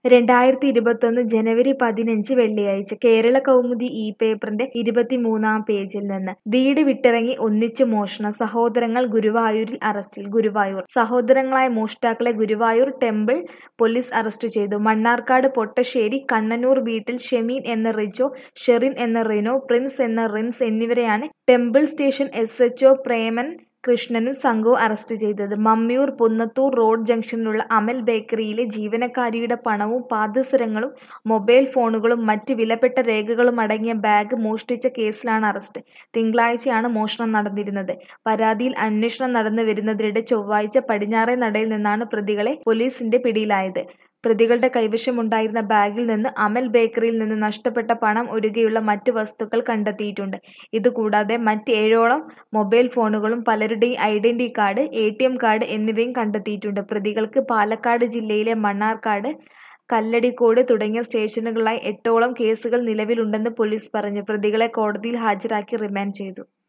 രണ്ടായിരത്തി ഇരുപത്തൊന്ന് ജനുവരി പതിനഞ്ച് വെള്ളിയാഴ്ച കേരള കൗമുദി ഈ പേപ്പറിന്റെ ഇരുപത്തിമൂന്നാം പേജിൽ നിന്ന് വീട് വിട്ടിറങ്ങി ഒന്നിച്ചു മോഷണം സഹോദരങ്ങൾ ഗുരുവായൂരിൽ അറസ്റ്റിൽ ഗുരുവായൂർ സഹോദരങ്ങളായ മോഷ്ടാക്കളെ ഗുരുവായൂർ ടെമ്പിൾ പോലീസ് അറസ്റ്റ് ചെയ്തു മണ്ണാർക്കാട് പൊട്ടശ്ശേരി കണ്ണനൂർ വീട്ടിൽ ഷെമീൻ എന്ന റിജോ ഷെറിൻ എന്ന റിനോ പ്രിൻസ് എന്ന റിൻസ് എന്നിവരെയാണ് temple station S H O Preman കൃഷ്ണനും സംഘവും അറസ്റ്റ് ചെയ്തത് മമ്മിയൂർ പുന്നത്തൂർ റോഡ് ജംഗ്ഷനിലുള്ള അമൽ ബേക്കറിയിലെ ജീവനക്കാരിയുടെ പണവും പാദസരങ്ങളും മൊബൈൽ ഫോണുകളും മറ്റ് വിലപ്പെട്ട രേഖകളും അടങ്ങിയ ബാഗ് മോഷ്ടിച്ച കേസിലാണ് അറസ്റ്റ് തിങ്കളാഴ്ചയാണ് മോഷണം നടന്നിരുന്നത് പരാതിയിൽ അന്വേഷണം നടന്നു വരുന്നതിനിടെ ചൊവ്വാഴ്ച പടിഞ്ഞാറേ നടയിൽ നിന്നാണ് പ്രതികളെ പോലീസിന്റെ പിടിയിലായത് പ്രതികളുടെ കൈവശമുണ്ടായിരുന്ന ബാഗിൽ നിന്ന് അമൽ ബേക്കറിയിൽ നിന്ന് നഷ്ടപ്പെട്ട പണം ഒഴികെയുള്ള മറ്റ് വസ്തുക്കൾ കണ്ടെത്തിയിട്ടുണ്ട് ഇതുകൂടാതെ മറ്റ് ഏഴോളം മൊബൈൽ ഫോണുകളും പലരുടെയും identity card A T M card എന്നിവയും കണ്ടെത്തിയിട്ടുണ്ട് പ്രതികൾക്ക് പാലക്കാട് ജില്ലയിലെ മണ്ണാർക്കാട് കല്ലടിക്കോട് തുടങ്ങിയ സ്റ്റേഷനുകളിലായി എട്ടോളം കേസുകൾ നിലവിലുണ്ടെന്ന് പോലീസ് പറഞ്ഞു പ്രതികളെ കോടതിയിൽ ഹാജരാക്കി റിമാൻഡ് ചെയ്തു